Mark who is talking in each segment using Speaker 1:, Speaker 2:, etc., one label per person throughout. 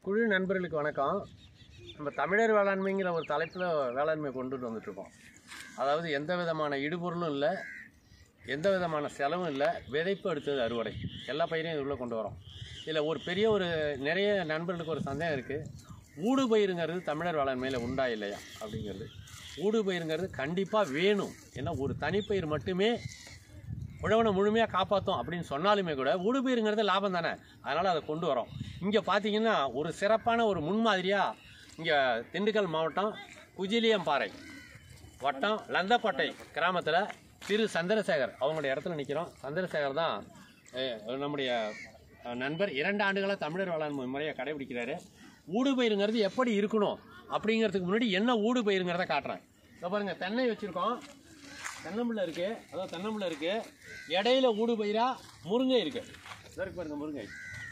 Speaker 1: குழு நண்பர்களுக்கு வணக்கம் நம்ம தமிழர் வேளாண்மைங்கிற ஒரு தலைப்பில் வேளாண்மை கொண்டுட்டு வந்துட்டுருக்கோம் அதாவது எந்த விதமான இடுபொருளும் இல்லை எந்த விதமான செலவும் இல்லை விதைப்பு அடுத்தது அறுவடை எல்லா பயிரையும் இது உள்ளே கொண்டு வரோம் இதில் ஒரு பெரிய ஒரு நிறைய நண்பர்களுக்கு ஒரு சந்தேகம் இருக்குது ஊடு பயிருங்கிறது தமிழர் வேளாண்மையில் உண்டா இல்லையா அப்படிங்கிறது ஊடு பயிருங்கிறது கண்டிப்பாக வேணும் ஏன்னா ஒரு தனிப்பயிர் மட்டுமே உழவனை முழுமையாக காப்பாற்றும் அப்படின்னு சொன்னாலுமே கூட ஊடுபயிருங்கிறது லாபம் தானே அதனால் அதை கொண்டு வரோம் இங்கே பார்த்தீங்கன்னா ஒரு சிறப்பான ஒரு முன்மாதிரியாக இங்கே திண்டுக்கல் மாவட்டம் குஜிலியம்பாறை வட்டம் லந்தப்பட்டை கிராமத்தில் திரு சந்திரசேகர் அவங்களுடைய இடத்துல நிற்கிறோம் சந்திரசேகர் தான் அஹ், நம்முடைய அஹ், நண்பர் இரண்டு ஆண்டுகளாக தமிழர் வேளாண்மை முறையை கடைபிடிக்கிறாரு ஊடுபயிருங்கிறது எப்படி இருக்கணும் அப்படிங்கிறதுக்கு முன்னாடி என்ன ஊடுபயிருங்கிறத காட்டுறேன் இப்போ பாருங்க தென்னை வச்சுருக்கோம் தென்னம்பிள்ளை இருக்கு அதாவது தென்னம்பிள்ளை இருக்கு இடையில ஊடு பயிரா முருங்கை இருக்கு இதோ இருக்கு பாருங்க முருங்கை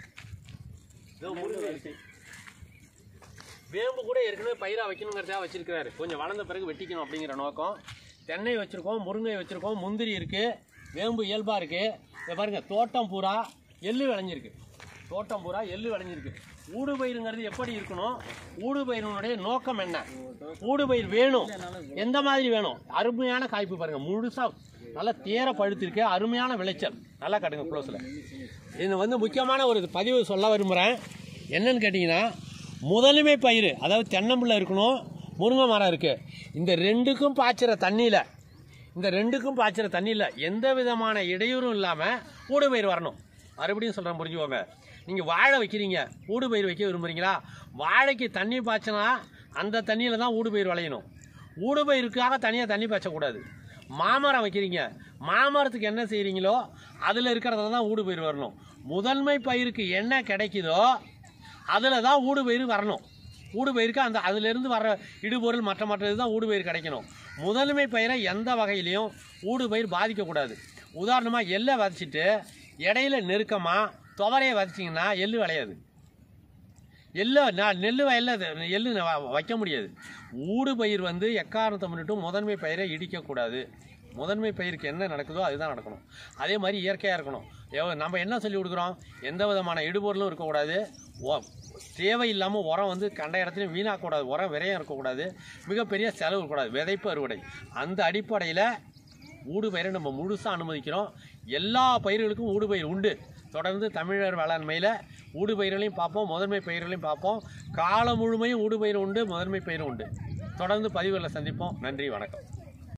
Speaker 1: இதோ முருங்கை இருக்கு வேம்பு கூட ஏற்கனவே பயிரா வைக்கணுங்கிறதா வச்சிருக்கிறாரு கொஞ்சம் வளர்ந்த பிறகு வெட்டிக்கணும் அப்படிங்கிற நோக்கம் தென்னை வச்சிருக்கோம் முருங்கை வச்சிருக்கோம் முந்திரி இருக்கு வேம்பு இயல்பா இருக்கு இதை பாருங்க தோட்டம் பூரா எள்ளு விளைஞ்சிருக்கு தோட்டம் பூரா எள்ளு விளைஞ்சிருக்கு ஊடுபயிருங்கிறது எப்படி இருக்கணும் ஊடுபயிரினுடைய நோக்கம் என்ன ஊடுபயிர் வேணும் எந்த மாதிரி வேணும் அருமையான காய்ப்பு பாருங்க முழுசா நல்லா தேர பழுத்திருக்கு அருமையான விளைச்சல் நல்லா காட்டுங்க க்ளோஸில் இது வந்து முக்கியமான ஒரு பதிவு சொல்ல விரும்புகிறேன் என்னன்னு கேட்டிங்கன்னா முதலுமை பயிர் அதாவது தென்னம்பிள்ளை இருக்கணும் முருங்கை மரம் இருக்குது இந்த ரெண்டுக்கும் பாய்ச்சிற தண்ணியில் இந்த ரெண்டுக்கும் பாய்ச்சிற தண்ணியில் எந்த விதமான இடையூறும் இல்லாமல் ஊடுபயிர் வரணும் மறுபடியும் சொல்கிறேன் புரிஞ்சுக்கோங்க நீங்கள் வாழை வைக்கிறீங்க ஊடுபயிர் வைக்க விரும்புகிறீங்களா வாழைக்கு தண்ணி பாய்ச்சினா அந்த தண்ணியில் தான் ஊடுபயிர் விளையணும் ஊடுபயிருக்காக தனியாக தண்ணி பாய்ச்சக்கூடாது மாமரம் வைக்கிறீங்க மாமரத்துக்கு என்ன செய்கிறீங்களோ அதில் இருக்கிறத தான் ஊடுபயிர் வரணும் முதன்மை பயிருக்கு என்ன கிடைக்குதோ அதில் தான் ஊடுபயிர் வரணும் ஊடுபயிருக்கு அந்த அதிலிருந்து வர இடுபொருள் மற்ற மற்றது தான் ஊடுபயிர் கிடைக்கணும் முதன்மை பயிரை எந்த வகையிலையும் ஊடுபயிர் பாதிக்கக்கூடாது உதாரணமாக எள்ளை விதைச்சிட்டு இடையில நெருக்கமாக துவரையை விதைச்சிங்கன்னா எள்ளு விளையாது எள்ளு நான் நெல் வயலில் எள்ளு வ- வைக்க முடியாது ஊடு பயிர் வந்து எக்காரணத்தை முன்னிட்டும் முதன்மை பயிரை இடிக்கக்கூடாது முதன்மை பயிருக்கு என்ன நடக்குதோ அதுதான் நடக்கணும் அதே மாதிரி இயற்கையாக இருக்கணும் எவ- நம்ம என்ன சொல்லி கொடுக்குறோம் எந்த விதமான இடுபொருளும் இருக்கக்கூடாது ஒ- தேவையில்லாமல் உரம் வந்து கண்ட இடத்துலையும் வீணாக்கக்கூடாது உரம் விரயம் இருக்கக்கூடாது மிகப்பெரிய செலவு இருக்கக்கூடாது விதைப்பு அறுவடை அந்த அடிப்படையில் ஊடுபயிரை நம்ம முழுசாக அனுமதிக்கிறோம் எல்லா பயிர்களுக்கும் ஊடுபயிர் உண்டு தொடர்ந்து தமிழர் வேளாண்மையில் ஊடுபயிர்களையும் பார்ப்போம் முதன்மை பயிர்களையும் பார்ப்போம் காலம் முழுமையும் ஊடுபயிர் உண்டு முதன்மை பயிரும் உண்டு தொடர்ந்து பதிவுகளை சந்திப்போம் நன்றி வணக்கம்